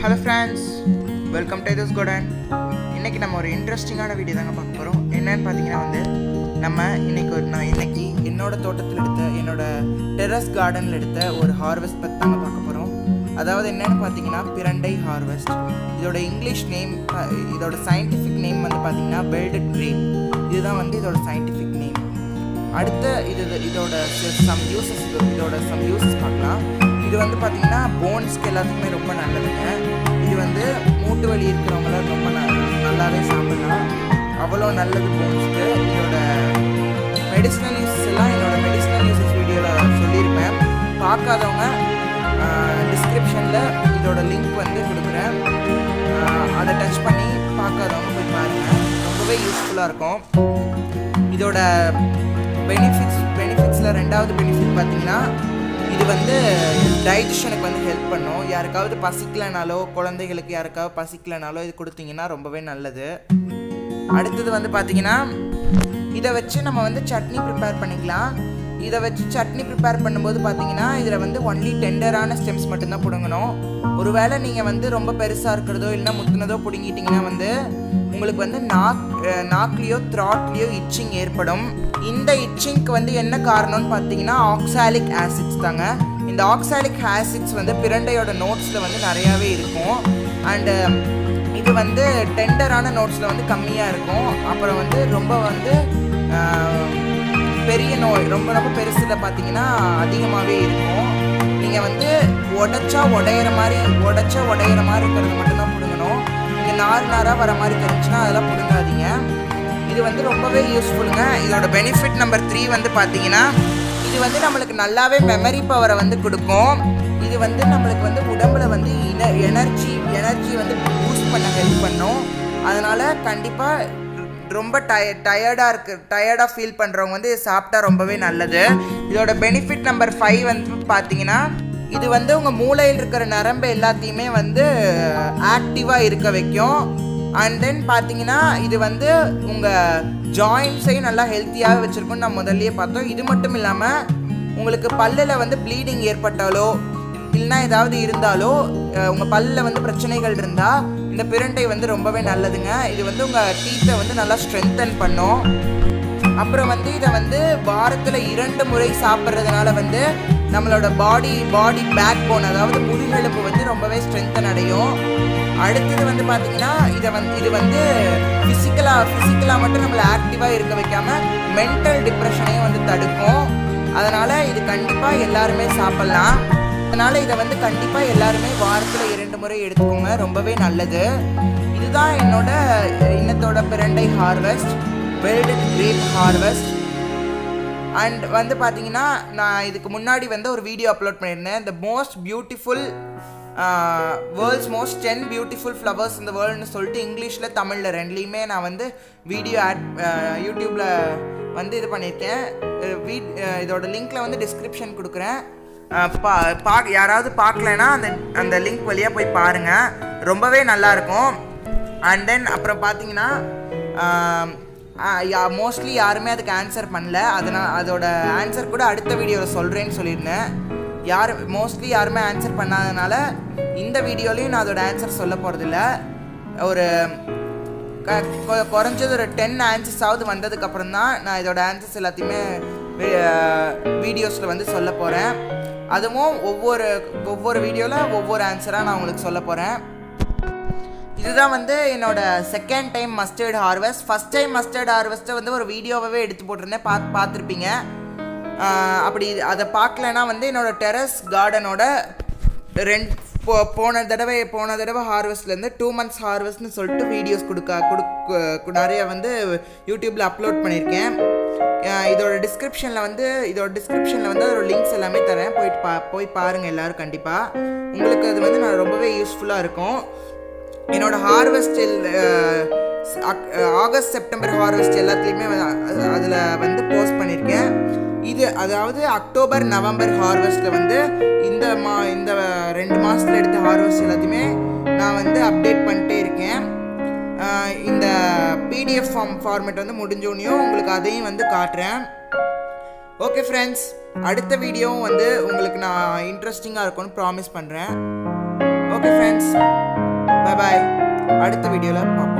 hello friends welcome to this garden இன்னைக்கு நம்ம ஒரு இன்ட்ரெஸ்டிங்கான வீடியோ தாங்க பார்க்க போகிறோம் என்னன்னு பார்த்தீங்கன்னா வந்து நம்ம இன்னைக்கு ஒரு நான் இன்னைக்கு என்னோட தோட்டத்தில் எடுத்த என்னோட டெரஸ் கார்டனில் எடுத்த ஒரு ஹார்வெஸ்ட் பற்றி தாங்க பார்க்க போகிறோம் அதாவது என்னன்னு பார்த்தீங்கன்னா பிரண்டை ஹார்வெஸ்ட் இதோட இங்கிலீஷ் நேம் இதோட சயின்டிஃபிக் நேம் வந்து பார்த்தீங்கன்னா பெல்டட் கிரேப் இதுதான் வந்து இதோட சயின்டிஃபிக் நேம் அடுத்த இது இதோட சம் யூசஸ் இதோட சம் யூசஸ் பார்க்கலாம் இது வந்து பார்த்தீங்கன்னா போன்ஸ்க்கு எல்லாத்துக்குமே ரொம்ப நல்லதுங்க இது வந்து மூட்டு வலி இருக்கிறவங்களாம் ரொம்ப ந- நல்லாவே சாப்பிடலாம் அவ்வளோ நல்லது போன்ஸ்க்கு இதோட மெடிசினல் யூசஸ் எல்லாம் என்னோட மெடிசினல் யூசஸ் வீடியோவில் சொல்லியிருப்பேன் பார்க்காதவங்க டிஸ்கிரிப்ஷனில் இதோட லிங்க் வந்து கொடுக்குறேன் ஆஹ் அதை டச் பண்ணி பார்க்காதவங்க போய் பாருங்கள் ரொம்பவே யூஸ்ஃபுல்லாக இருக்கும் இதோட பெனிஃபிட்ஸ் பெனிஃபிட்ஸில் ரெண்டாவது பெனிஃபிட் பார்த்தீங்கன்னா இது வந்து டைஜஷனுக்கு வந்து ஹெல்ப் பண்ணும் யாருக்காவது பசிக்கலைனாலோ குழந்தைகளுக்கு யாருக்காவது பசிக்கலைனாலோ இது கொடுத்தீங்கன்னா ரொம்பவே நல்லது அடுத்தது வந்து பார்த்தீங்கன்னா இதை வச்சு நம்ம வந்து சட்னி ப்ரிப்பேர் பண்ணிக்கலாம் இதை வச்சு சட்னி ப்ரிப்பேர் பண்ணும்போது பார்த்தீங்கன்னா இதில் வந்து ஒன்லி டெண்டரான ஸ்டெம்ஸ் மட்டும்தான் பிடுங்கணும் ஒருவேளை நீங்கள் வந்து ரொம்ப பெருசாக இருக்கிறதோ இல்லைன்னா முத்துனதோ பிடுங்கிட்டிங்கன்னா வந்து உங்களுக்கு வந்து நாக் அஹ் நாக்லேயோ த்ராட்லேயோ இச்சிங் ஏற்படும் இந்த இச்சிங்க்கு வந்து என்ன காரணம்னு பார்த்தீங்கன்னா ஆக்சாலிக் ஆசிட்ஸ் தாங்க இந்த ஆக்சாலிக் ஆசிட்ஸ் வந்து பிரண்டையோட நோட்ஸில் வந்து நிறையாவே இருக்கும் அண்டு இது வந்து டெண்டரான நோட்ஸில் வந்து கம்மியாக இருக்கும் அப்புறம் வந்து ரொம்ப வந்து ஆஹ், பெரிய நோய் ரொம்ப ரொம்ப பெருசில் பார்த்தீங்கன்னா அதிகமாகவே இருக்கும் நீங்கள் வந்து உடைச்சா உடையிற மாதிரி உடைச்சா உடையிற மாதிரி இருக்கிறது மட்டும்தான் பிடுங்கணும் நீங்கள் நார் நாராக வர மாதிரி தெரிஞ்சுன்னா அதெல்லாம் பிடுங்காதீங்க இது வந்து ரொம்பவே யூஸ்ஃபுல்லுங்க இதோட பெனிஃபிட் நம்பர் த்ரீ வந்து பார்த்தீங்கன்னா இது வந்து நம்மளுக்கு நல்லாவே மெமரி பவரை வந்து கொடுக்கும் இது வந்து நம்மளுக்கு வந்து உடம்புல வந்து எனர்ஜி எனர்ஜி வந்து பூஸ்ட் பண்ண ஹெல்ப் பண்ணும் அதனால் கண்டிப்பாக ரொம்ப டய டயர்டாக இருக்கு டயர்டாக ஃபீல் பண்ணுறவங்க வந்து இது சாப்பிட்டா ரொம்பவே நல்லது இதோட பெனிஃபிட் நம்பர் ஃபைவ் வந்து பார்த்தீங்கன்னா இது வந்து உங்கள் மூளையில் இருக்கிற நரம்பு எல்லாத்தையுமே வந்து ஆக்டிவாக இருக்க வைக்கும் அண்ட் தென் பார்த்தீங்கன்னா இது வந்து உங்கள் ஜாயின்ஸையும் நல்லா ஹெல்த்தியாக வச்சுருக்குன்னு நான் முதல்லயே பார்த்தோம் இது மட்டும் இல்லாமல் உங்களுக்கு பல்லில் வந்து ப்ளீடிங் ஏற்பட்டாலோ இல்லைன்னா ஏதாவது இருந்தாலோ அஹ், உங்க பல்லில் வந்து பிரச்சனைகள் இருந்தால் இந்த பிரண்டை வந்து ரொம்பவே நல்லதுங்க இது வந்து உங்கள் டீத்தை வந்து நல்லா ஸ்ட்ரென்தன் பண்ணும் அப்புறம் வந்து இதை வந்து வாரத்தில் இரண்டு முறை சாப்பிட்றதுனால வந்து நம்மளோட பாடி பாடி பேக் போன் அதாவது முதுகெலும்பு வந்து ரொம்பவே ஸ்ட்ரென்தன் அடையும் அடுத்தது வந்து பார்த்தீங்கன்னா இதை வந்து இது வந்து ஃபிசிக்கலாக ஃபிசிக்கலாக மட்டும் நம்மளை ஆக்டிவாக இருக்க வைக்காம மென்டல் டிப்ரெஷனையும் வந்து தடுக்கும் அதனால் இது கண்டிப்பாக எல்லாருமே சாப்பிட்லாம் அதனால் இதை வந்து கண்டிப்பாக எல்லாருமே வாரத்தில் இரண்டு முறை எடுத்துக்கோங்க ரொம்பவே நல்லது இதுதான் என்னோட இன்னத்தோட பிரண்டை harvest veldt grape harvest and வந்து பார்த்தீங்கன்னா நான் இதுக்கு முன்னாடி வந்து ஒரு வீடியோ அப்லோட் பண்ணியிருந்தேன் the most beautiful world's most ten beautiful flowers இந்த வேர்ல்டுன்னு சொல்லிட்டு இங்கிலீஷில் தமிழில் ரெண்டுலேயுமே நான் வந்து வீடியோ ஆட் யூடியூப்பில் வந்து இது பண்ணியிருக்கேன் அஹ் வீட் அஹ் இதோட லிங்க்கில் வந்து டிஸ்கிரிப்ஷன் கொடுக்குறேன் அஹ் பா பா யாராவது பார்க்கலனா அந்த அந்த லிங்க் வழியாக போய் பாருங்கள் ரொம்பவே நல்லாயிருக்கும் அண்ட் தென் அப்புறம் பார்த்தீங்கன்னா மோஸ்ட்லி யாருமே அதுக்கு ஆன்சர் பண்ணல அதனால் அதோட ஆன்சர் கூட அடுத்த வீடியோவில் சொல்கிறேன்னு சொல்லியிருந்தேன் யார் மோஸ்ட்லி யாருமே ஆன்சர் பண்ணாதனால இந்த வீடியோலையும் நான் அதோட ஆன்சர் சொல்ல போகிறதில்ல ஒரு க- கொ- குறைஞ்சது ஒரு டென் ஆன்சர்ஸாவது வந்ததுக்கப்புறம் தான் நான் இதோட ஆன்சர்ஸ் எல்லாத்தையுமே வீடியோஸில் வந்து சொல்ல போகிறேன் அதுவும் ஒவ்வொரு ஒவ்வொரு வீடியோவில் ஒவ்வொரு ஆன்சராக நான் உங்களுக்கு சொல்ல போகிறேன் இதுதான் வந்து என்னோட second time mustard harvest first time mustard ஹார்வெஸ்ட்டை வந்து ஒரு வீடியோவாகவே எடுத்து போட்டிருந்தேன் பார்த்து பார்த்துருப்பீங்க ஆஹ் அப்படி அதை பார்க்கலனா வந்து என்னோட டெரஸ் கார்டனோட ரெண்டு போ போன தடவை போன தடவை ஹார்வெஸ்ட்லேருந்து டூ மந்த்ஸ் ஹார்வெஸ்ட்னு சொல்லிட்டு வீடியோஸ் கொடுக்க கொடுக்க நிறைய வந்து யூடியூப்பில் அப்லோட் பண்ணியிருக்கேன் ஆஹ் இதோட டிஸ்கிரிப்ஷனில் வந்து இதோட டிஸ்கிரிப்ஷனில் வந்து ஒரு லிங்க்ஸ் எல்லாமே தரேன் போயிட்டு பா போய் பாருங்கள் எல்லோரும் கண்டிப்பாக உங்களுக்கு அது வந்து நான் ரொம்பவே யூஸ்ஃபுல்லாக இருக்கும் என்னோட ஹார்வெஸ்டில் ஆகஸ்ட் செப்டம்பர் ஹார்வெஸ்ட் எல்லாத்துலேயுமே அதில் வந்து போஸ்ட் பண்ணியிருக்கேன் இது அதாவது அக்டோபர் நவம்பர் ஹார்வெஸ்ட்டில் வந்து இந்த மா இந்த ரெண்டு மாதத்தில் எடுத்த ஹார்வெஸ்ட் எல்லாத்தையுமே நான் வந்து அப்டேட் பண்ணிட்டே இருக்கேன் ஆஹ் இந்த பிடிஎஃப் ஃபார்ம் ஃபார்மேட் வந்து முடிஞ்சோடனையும் உங்களுக்கு அதையும் வந்து காட்டுறேன் ஓகே ஃப்ரெண்ட்ஸ் அடுத்த வீடியோவும் வந்து உங்களுக்கு நான் இன்ட்ரெஸ்டிங்காக இருக்கும்னு ப்ராமிஸ் பண்ணுறேன் ஓகே ஃப்ரெண்ட்ஸ் பை பாய் அடுத்த வீடியோவில் பார்ப்போம்